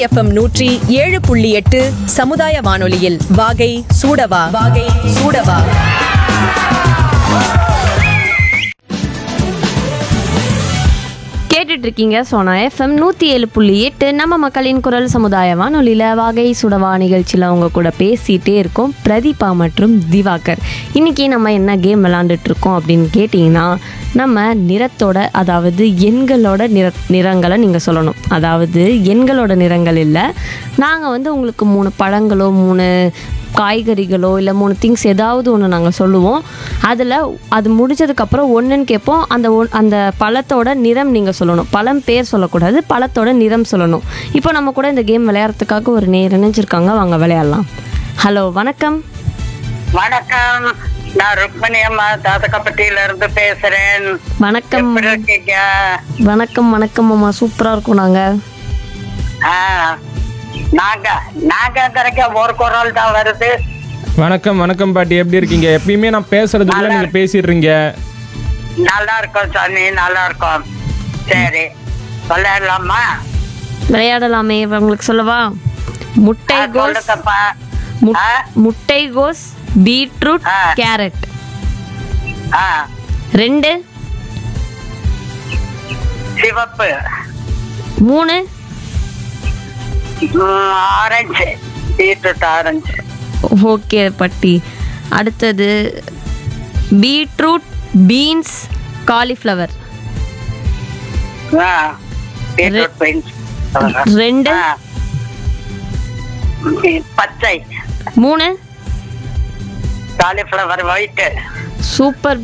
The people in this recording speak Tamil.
எஃப்எம் நூற்றி ஏழு புள்ளி எட்டு சமுதாய வானொலியில் வாகை சூடவா வாகை சூடவா கேட்டுட்டு இருக்கீங்க சோனா எஃப்எம் நூற்றி ஏழு புள்ளி எட்டு நம்ம மக்களின் குரல் சமுதாய வானொலியில் வாகை சுடவா நிகழ்ச்சியில் அவங்க கூட பேசிகிட்டே இருக்கோம் பிரதீபா மற்றும் திவாகர் இன்னைக்கு நம்ம என்ன கேம் விளாண்டுட்டு இருக்கோம் அப்படின்னு கேட்டிங்கன்னா நம்ம நிறத்தோட அதாவது எண்களோட நிற நிறங்களை நீங்கள் சொல்லணும் அதாவது எண்களோட நிறங்கள் இல்லை நாங்கள் வந்து உங்களுக்கு மூணு பழங்களோ மூணு காய்கறிகளோ இல்லை மூணு திங்ஸ் ஏதாவது ஒன்று நாங்கள் சொல்லுவோம் அதில் அது முடிஞ்சதுக்கப்புறம் ஒன்றுன்னு கேட்போம் அந்த ஒன் அந்த பழத்தோட நிறம் நீங்கள் சொல்லணும் பழம் பேர் சொல்லக்கூடாது பழத்தோட நிறம் சொல்லணும் இப்போ நம்ம கூட இந்த கேம் விளையாடுறதுக்காக ஒரு நேர் இணைஞ்சிருக்காங்க வாங்க விளையாடலாம் ஹலோ வணக்கம் வணக்கம் நான் ருக்மணி அம்மா தாத்தக்கப்பட்டியில இருந்து பேசுறேன் வணக்கம் எப்படி இருக்கீங்க வணக்கம் வணக்கம் அம்மா சூப்பராக இருக்கும் நாங்கள் ஆ, நாங்க நாங்கங்கிறக்க ஒரு குரல் தான் வருது வணக்கம் வணக்கம் பாட்டி எப்படி இருக்கீங்க எப்பயுமே நான் பேசுறதுக்குள்ள நீங்க பேசிடுறீங்க நல்லா இருக்கோம் சாமி நல்லா இருக்கோம் சரி விளையாடலாமா விளையாடலாமே உங்களுக்கு சொல்லவா முட்டை ஆ, கோஸ் சொல்லுங்கப்பா முட்- ஆ, முட்டை கோஸ் பீட்ரூட் ஆ. கேரட் ஆ, ரெண்டு சிவப்பு மூணு ம், ஆரஞ்சு பீட்ரூட் ஆரஞ்சு ஓகே பட்டி அடுத்தது பீட்ரூட் பீன்ஸ் காலிஃப்ளவர் ஆ, பீட்ரூட் பீன்ஸ் ரெண்டு ஆ. பச்சை மூணு காலிஃப்ளவர் ஒயிட்டு சூப்பர்